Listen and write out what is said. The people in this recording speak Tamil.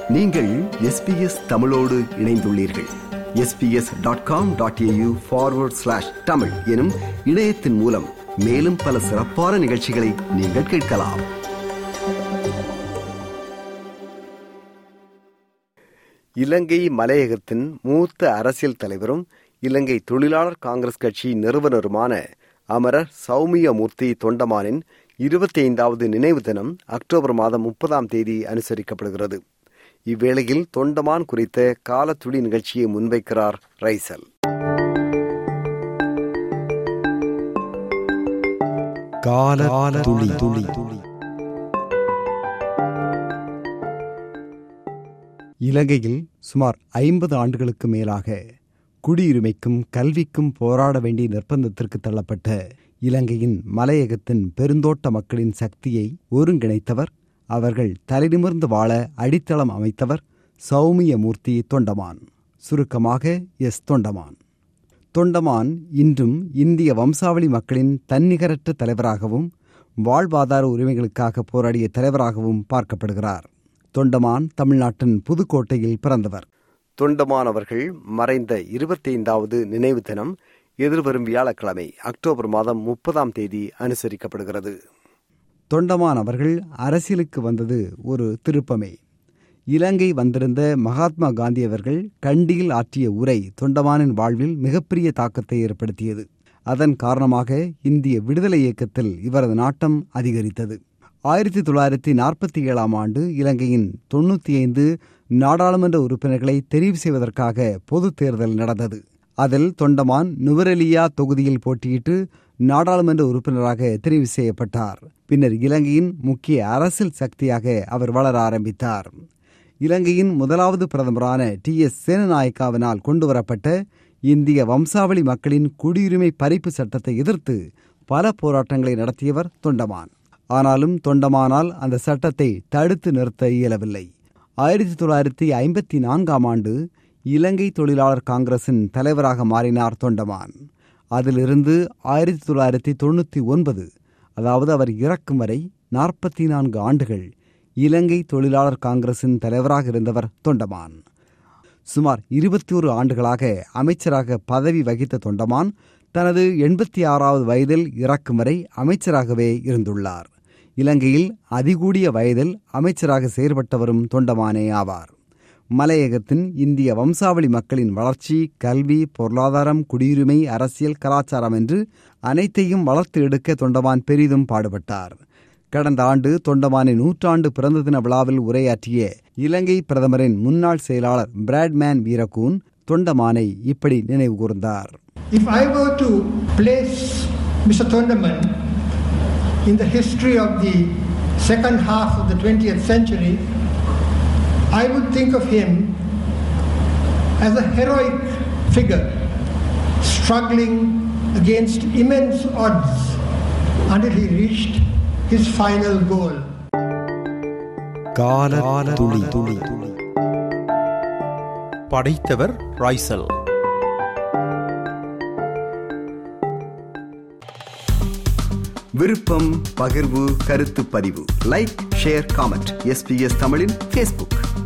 நீங்கள் எஸ்பிஎஸ் தமிழோடு இணைந்துள்ளீர்கள் SBS dot com dot AU forward slash Tamil எனும் இணையத்தின் மூலம் மேலும் பல சிறப்பான நிகழ்ச்சிகளை நீங்கள் கேட்கலாம் இலங்கை மலையகத்தின் மூத்த அரசியல் தலைவரும் இலங்கை தொழிலாளர் காங்கிரஸ் கட்சி நிறுவனருமான அமரர் சௌமியமூர்த்தி தொண்டமானின் இருபத்தி ஐந்தாவது நினைவு தினம் அக்டோபர் மாதம் முப்பதாம் தேதி அனுசரிக்கப்படுகிறது இவ்வேளையில் தொண்டமான் குறித்த காலத்துளி நிகழ்ச்சியை முன்வைக்கிறார் ரைசல் கால துளி துளி இலங்கையில் சுமார் ஐம்பது ஆண்டுகளுக்கு மேலாக குடியுரிமைக்கும் கல்விக்கும் போராட வேண்டிய நிர்பந்தத்திற்கு தள்ளப்பட்ட இலங்கையின் மலையகத்தின் பெருந்தோட்ட மக்களின் சக்தியை ஒருங்கிணைத்தவர் அவர்கள் தலைநிமிர்ந்து வாழ அடித்தளம் அமைத்தவர் சௌமியமூர்த்தி தொண்டமான் சுருக்கமாக எஸ் தொண்டமான் தொண்டமான் இன்றும் இந்திய வம்சாவளி மக்களின் தன்னிகரற்ற தலைவராகவும் வாழ்வாதார உரிமைகளுக்காக போராடிய தலைவராகவும் பார்க்கப்படுகிறார் தொண்டமான் தமிழ்நாட்டின் புதுக்கோட்டையில் பிறந்தவர் தொண்டமான் அவர்கள் மறைந்த இருபத்தைந்தாவது நினைவு தினம் எதிர்வரும் வியாழக்கிழமை அக்டோபர் மாதம் முப்பதாம் தேதி அனுசரிக்கப்படுகிறது தொண்டமான் அவர்கள் அரசியலுக்கு வந்தது ஒரு திருப்பமே இலங்கை வந்திருந்த மகாத்மா காந்தி அவர்கள் கண்டியில் ஆற்றிய உரை தொண்டமானின் வாழ்வில் மிகப்பெரிய தாக்கத்தை ஏற்படுத்தியது அதன் காரணமாக இந்திய விடுதலை இயக்கத்தில் இவரது நாட்டம் அதிகரித்தது ஆயிரத்தி தொள்ளாயிரத்தி நாற்பத்தி ஏழாம் ஆண்டு இலங்கையின் தொண்ணூற்றி ஐந்து நாடாளுமன்ற உறுப்பினர்களை தெரிவு செய்வதற்காக பொதுத் தேர்தல் நடந்தது அதில் தொண்டமான் நுவரெலியா தொகுதியில் போட்டியிட்டு நாடாளுமன்ற உறுப்பினராக தெரிவு செய்யப்பட்டார் பின்னர் இலங்கையின் முக்கிய அரசியல் சக்தியாக அவர் வளர ஆரம்பித்தார் இலங்கையின் முதலாவது பிரதமரான டி எஸ் சேனநாயக்காவினால் கொண்டுவரப்பட்ட இந்திய வம்சாவளி மக்களின் குடியுரிமை பறிப்பு சட்டத்தை எதிர்த்து பல போராட்டங்களை நடத்தியவர் தொண்டமான் ஆனாலும் தொண்டமானால் அந்த சட்டத்தை தடுத்து நிறுத்த இயலவில்லை ஆயிரத்தி தொள்ளாயிரத்தி ஐம்பத்தி நான்காம் ஆண்டு இலங்கை தொழிலாளர் காங்கிரசின் தலைவராக மாறினார் தொண்டமான் அதிலிருந்து ஆயிரத்தி தொள்ளாயிரத்தி தொண்ணூற்றி ஒன்பது அதாவது அவர் இறக்கும் வரை நாற்பத்தி நான்கு ஆண்டுகள் இலங்கை தொழிலாளர் காங்கிரசின் தலைவராக இருந்தவர் தொண்டமான் சுமார் இருபத்தி ஒரு ஆண்டுகளாக அமைச்சராக பதவி வகித்த தொண்டமான் தனது எண்பத்தி ஆறாவது வயதில் இறக்கும் வரை அமைச்சராகவே இருந்துள்ளார் இலங்கையில் அதிகூடிய வயதில் அமைச்சராக செயற்பட்டவரும் தொண்டமானே ஆவார் மலையகத்தின் இந்திய வம்சாவளி மக்களின் வளர்ச்சி கல்வி பொருளாதாரம் குடியுரிமை அரசியல் கலாச்சாரம் என்று அனைத்தையும் வளர்த்து எடுக்க தொண்டமான் பெரிதும் பாடுபட்டார் கடந்த ஆண்டு தொண்டமானின் நூற்றாண்டு பிறந்த தின விழாவில் உரையாற்றிய இலங்கை பிரதமரின் முன்னாள் செயலாளர் பிராட்மேன் வீரகூன் தொண்டமானை இப்படி நினைவு கூர்ந்தார் If I were to place Mr. Tondaman in the history of the second half of the 20th century, I would think of him as a heroic figure struggling against immense odds until he reached his final goal. கால துளி துளி படைத்தவர் ராய்சல் விருப்பம் பகிர்வு கருத்து பதிவு லைக் ஷேர் காமெண்ட் எஸ்பிஎஸ் தமிழின் ஃபேஸ்புக்